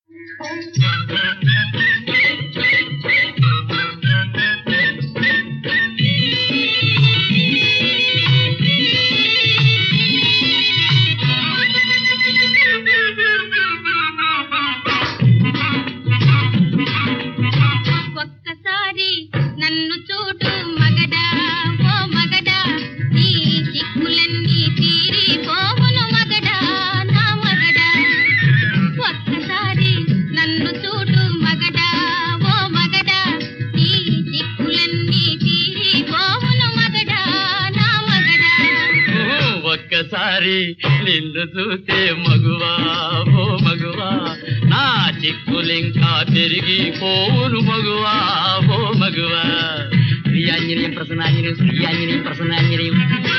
ఒక్కసారి నన్ను చూడు మగడా ఓ మగడా నీ చిక్కులన్నీ తీరిపోవును మగడా నా మగడా ఒక్కసారి నన్ను చూడు మగడా ఓ మగడా నీ చిక్కులన్నీ తీరిపోవును మగడా నా మగడా ఊ, ఒక్కసారి నిన్ను చూస్తే మగువా ఓ మగువా నా చిక్కులింకా తిరిగి పోవును మగువా ఓ మగువా శ్రీయాంజనేయం ప్రసన్నాంజనేయం శ్రీయాంజనేయం ప్రసన్నాంజనేయం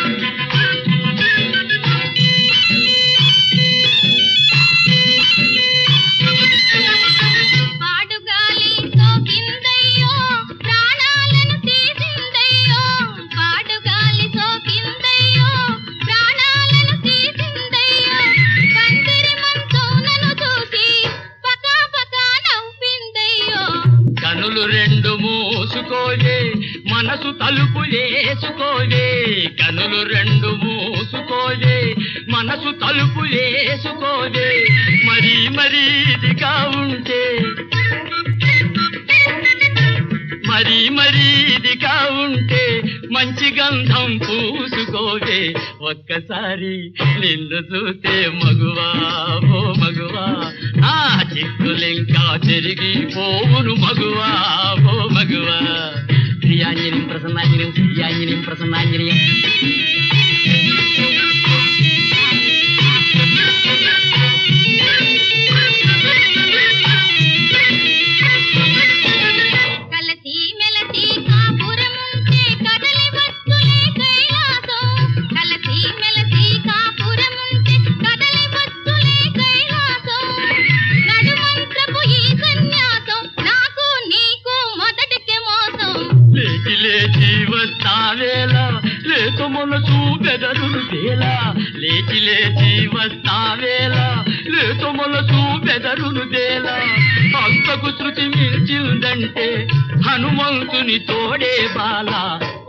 పాడుగాలి సోకిందయ్యో ప్రాణాలను తీసిందయ్యో పాడుగాలి సోకిందయ్యో ప్రాణాలను తీసిందయ్యో పందిరి మంచం నన్ను చూసి పకా పకా నవ్విందయ్యో కనులు రెండు మూసుకోవే మనసు తలుపులేసుకోవే కనులు రెండు మూసుకోవే మనసు తలుపులేసుకోవే మరీ మరీ ఇదిగా ఉంటే మరీ మరీ ఇదిగా ఉంటే మంచి గంధం పూసుకోవే ఒక్కసారి నిన్ను చూస్తే మగువా ఓ మగువా ఆ చిక్కులింకా తిరిగి పోవును మగువా ఓ మగువా శ్రీయాంజనేయం ప్రసన్నాంజనేయం శ్రీయాంజనేయం ప్రసన్నాంజనేయం కలసి మెలసి కాపురముంటే కదలి వచ్చులే కైలాసం కలసి మెలసి కాపురముంటే కదలి వచ్చులే కైలాసం నడుమంత్రపు ఈ సన్యాసం నాకు నీకు మొదటికే మోసం లేచి లేచి వస్తావేలా లేక మనసు బెదరులు తేలా లేచి లేచి వస్తావేలా లేక మనసు బెదరులు తేలా అంతకు శృతి మించిందంటే హనుమంతుని తోడే బాల